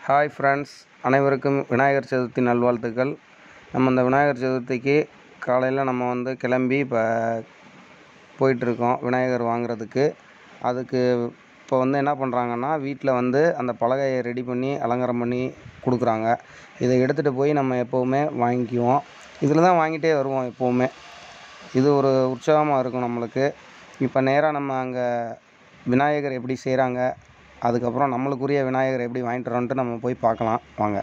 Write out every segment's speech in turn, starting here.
hi friends அனைவருக்கும் விநாயகர் சதுர்த்தி நல்வாழ்த்துக்கள் நம்ம இந்த விநாயகர் சதுர்த்திக்கு காலையில் நம்ம வந்து கிளம்பி இப்போ போயிட்டுருக்கோம் விநாயகர் வாங்குறதுக்கு அதுக்கு இப்போ வந்து என்ன பண்ணுறாங்கன்னா வீட்டில் வந்து அந்த பலகையை ரெடி பண்ணி அலங்காரம் பண்ணி கொடுக்குறாங்க இதை எடுத்துகிட்டு போய் நம்ம எப்போவுமே வாங்கிக்குவோம் இதில் தான் வாங்கிட்டே வருவோம் எப்போவுமே இது ஒரு உற்சாகமாக இருக்கும் நம்மளுக்கு இப்போ நேராக நம்ம அங்கே விநாயகர் எப்படி செய்கிறாங்க அதுக்கப்புறம் நம்மளுக்குரிய விநாயகர் எப்படி வாங்கிட்டு வரோன்ட்டு நம்ம போய் பார்க்கலாம் வாங்க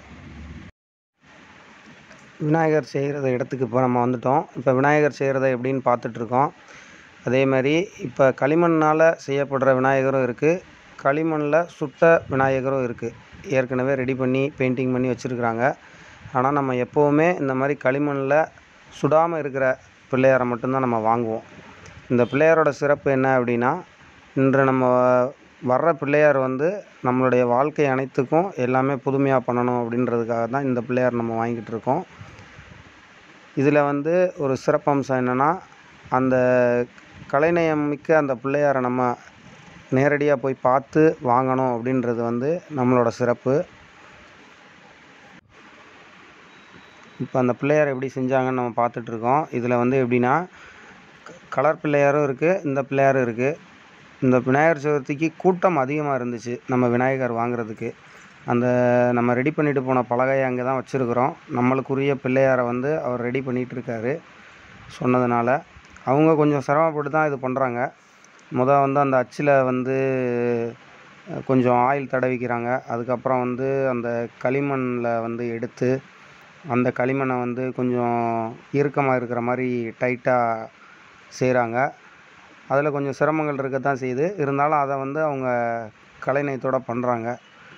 விநாயகர் செய்கிறத இடத்துக்கு இப்போ நம்ம வந்துட்டோம் இப்போ விநாயகர் செய்கிறத எப்படின்னு பார்த்துட்ருக்கோம் அதே மாதிரி இப்போ களிமண்ணால் செய்யப்படுற விநாயகரும் இருக்குது களிமண்ணில் சுட்ட விநாயகரும் இருக்குது ஏற்கனவே ரெடி பண்ணி பெயிண்டிங் பண்ணி வச்சுருக்குறாங்க ஆனால் நம்ம எப்போவுமே இந்த மாதிரி களிமண்ணில் சுடாமல் இருக்கிற பிள்ளையாரை மட்டும்தான் நம்ம வாங்குவோம் இந்த பிள்ளையாரோட சிறப்பு என்ன அப்படின்னா இன்று நம்ம வர்ற பிள்ளையார் வந்து நம்மளுடைய வாழ்க்கை அனைத்துக்கும் எல்லாமே புதுமையாக பண்ணணும் அப்படின்றதுக்காக தான் இந்த பிள்ளையார் நம்ம வாங்கிட்டு இருக்கோம் இதில் வந்து ஒரு சிறப்பம்சம் என்னென்னா அந்த கலைநயம் மிக்க அந்த பிள்ளையாரை நம்ம நேரடியாக போய் பார்த்து வாங்கணும் அப்படின்றது வந்து நம்மளோட சிறப்பு இப்போ அந்த பிள்ளையார் எப்படி செஞ்சாங்கன்னு நம்ம பார்த்துட்ருக்கோம் இதில் வந்து எப்படின்னா கலர் பிள்ளையாரும் இருக்குது இந்த பிள்ளையாரும் இருக்குது இந்த விநாயகர் சதுர்த்திக்கு கூட்டம் அதிகமாக இருந்துச்சு நம்ம விநாயகர் வாங்குறதுக்கு அந்த நம்ம ரெடி பண்ணிட்டு போன பலகையை அங்கே தான் வச்சுருக்குறோம் நம்மளுக்குரிய பிள்ளையாரை வந்து அவர் ரெடி பண்ணிகிட்டு இருக்காரு சொன்னதுனால அவங்க கொஞ்சம் சிரமப்பட்டு தான் இது பண்ணுறாங்க முத வந்து அந்த அச்சில் வந்து அஹ், கொஞ்சம் ஆயில் தடவிக்கிறாங்க அதுக்கப்புறம் வந்து அந்த களிமண்ணில் வந்து எடுத்து அந்த களிமண்ணை வந்து கொஞ்சம் இறுக்கமாக இருக்கிற மாதிரி டைட்டாக செய்கிறாங்க அதில் கொஞ்சம் சிரமங்கள் இருக்க தான் செய்யுது இருந்தாலும் அதை வந்து அவங்க கலைநயத்தோட பண்ணுறாங்க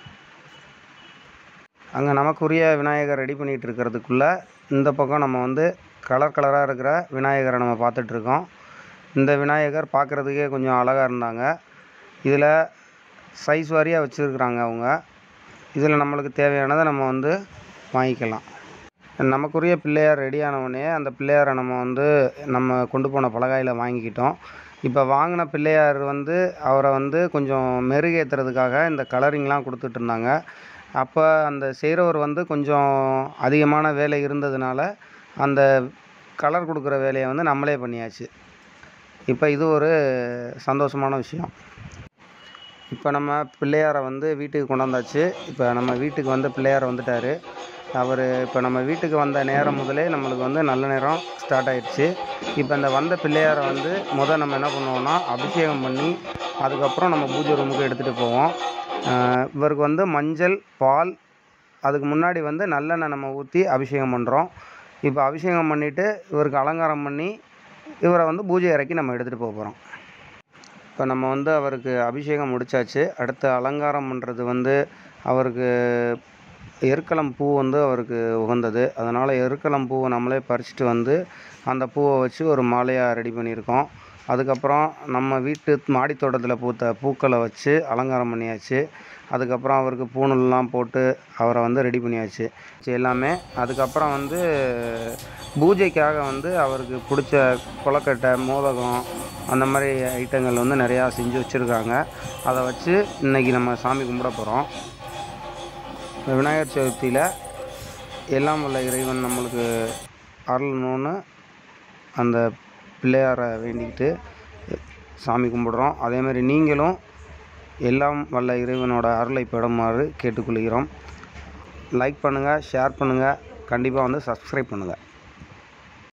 அங்கே நமக்குரிய விநாயகர் ரெடி பண்ணிகிட்டு இருக்கிறதுக்குள்ளே இந்த பக்கம் நம்ம வந்து கலர் கலராக இருக்கிற விநாயகரை நம்ம பார்த்துட்ருக்கோம் இந்த விநாயகர் பார்க்குறதுக்கே கொஞ்சம் அழகாக இருந்தாங்க இதில் சைஸ் வாரியாக வச்சுருக்குறாங்க அவங்க இதில் நம்மளுக்கு தேவையானதை நம்ம வந்து வாங்கிக்கலாம் நமக்குரிய பிள்ளையார் ரெடி ஆனவுடனே அந்த பிள்ளையாரை நம்ம வந்து நம்ம கொண்டு போன பலகாயில் வாங்கிக்கிட்டோம் இப்போ வாங்கின பிள்ளையார் வந்து அவரை வந்து கொஞ்சம் மெருகேற்றுறதுக்காக இந்த கலரிங்லாம் கொடுத்துட்டு இருந்தாங்க அப்போ அந்த செய்கிறவர் வந்து கொஞ்சம் அதிகமான வேலை இருந்ததுனால அந்த கலர் கொடுக்குற வேலையை வந்து நம்மளே பண்ணியாச்சு இப்போ இது ஒரு சந்தோஷமான விஷயம் இப்போ நம்ம பிள்ளையாரை வந்து வீட்டுக்கு கொண்டாந்தாச்சு இப்போ நம்ம வீட்டுக்கு வந்து பிள்ளையார் வந்துட்டார் அவர் இப்போ நம்ம வீட்டுக்கு வந்த நேரம் முதலே நம்மளுக்கு வந்து நல்ல நேரம் ஸ்டார்ட் ஆயிடுச்சு இப்போ இந்த வந்த பிள்ளையாரை வந்து முதல் நம்ம என்ன பண்ணுவோம்னா அபிஷேகம் பண்ணி அதுக்கப்புறம் நம்ம பூஜை ரூமுக்கு எடுத்துகிட்டு போவோம் ஆஹ் இவருக்கு வந்து மஞ்சள் பால் அதுக்கு முன்னாடி வந்து நல்லெண்ணெய் நம்ம ஊற்றி அபிஷேகம் பண்ணுறோம் இப்போ அபிஷேகம் பண்ணிவிட்டு இவருக்கு அலங்காரம் பண்ணி இவரை வந்து பூஜை அறைக்கு நம்ம எடுத்துகிட்டு போக போகிறோம் இப்போ நம்ம வந்து அவருக்கு அபிஷேகம் முடிச்சாச்சு அடுத்து அலங்காரம் பண்ணுறது வந்து அவருக்கு எருக்களம் பூ வந்து அவருக்கு உகந்தது அதனால் எருக்களம் பூவை நம்மளே பறிச்சுட்டு வந்து அந்த பூவை வச்சு ஒரு மாலையாக ரெடி பண்ணியிருக்கோம் அதுக்கப்புறம் நம்ம வீட்டு மாடி தோட்டத்தில் பூத்த பூக்களை வச்சு அலங்காரம் பண்ணியாச்சு அதுக்கப்புறம் அவருக்கு பூணூல்லாம் போட்டு அவரை வந்து ரெடி பண்ணியாச்சு சரி, எல்லாமே அதுக்கப்புறம் வந்து பூஜைக்காக வந்து அவருக்கு பிடிச்ச கொலக்கட்டை மோதகம் அந்த மாதிரி ஐட்டங்கள் வந்து நிறையா செஞ்சு வச்சுருக்காங்க அதை வச்சு இன்றைக்கி நம்ம சாமி கும்பிட போகிறோம் இந்த விநாயகர் சதுர்த்தியில் எல்லாம் வல்ல இறைவன் நம்மளுக்கு அருளணும்னு அந்த பிள்ளையாரை வேண்டிக்கிட்டு சாமி கும்பிடுறோம் அதே மாதிரி நீங்களும் எல்லாம் வல்ல இறைவனோட அருளை பெறுமாறு கேட்டுக்கொள்கிறோம் லைக் பண்ணுங்கள் ஷேர் பண்ணுங்கள் கண்டிப்பாக வந்து சப்ஸ்கிரைப் பண்ணுங்கள்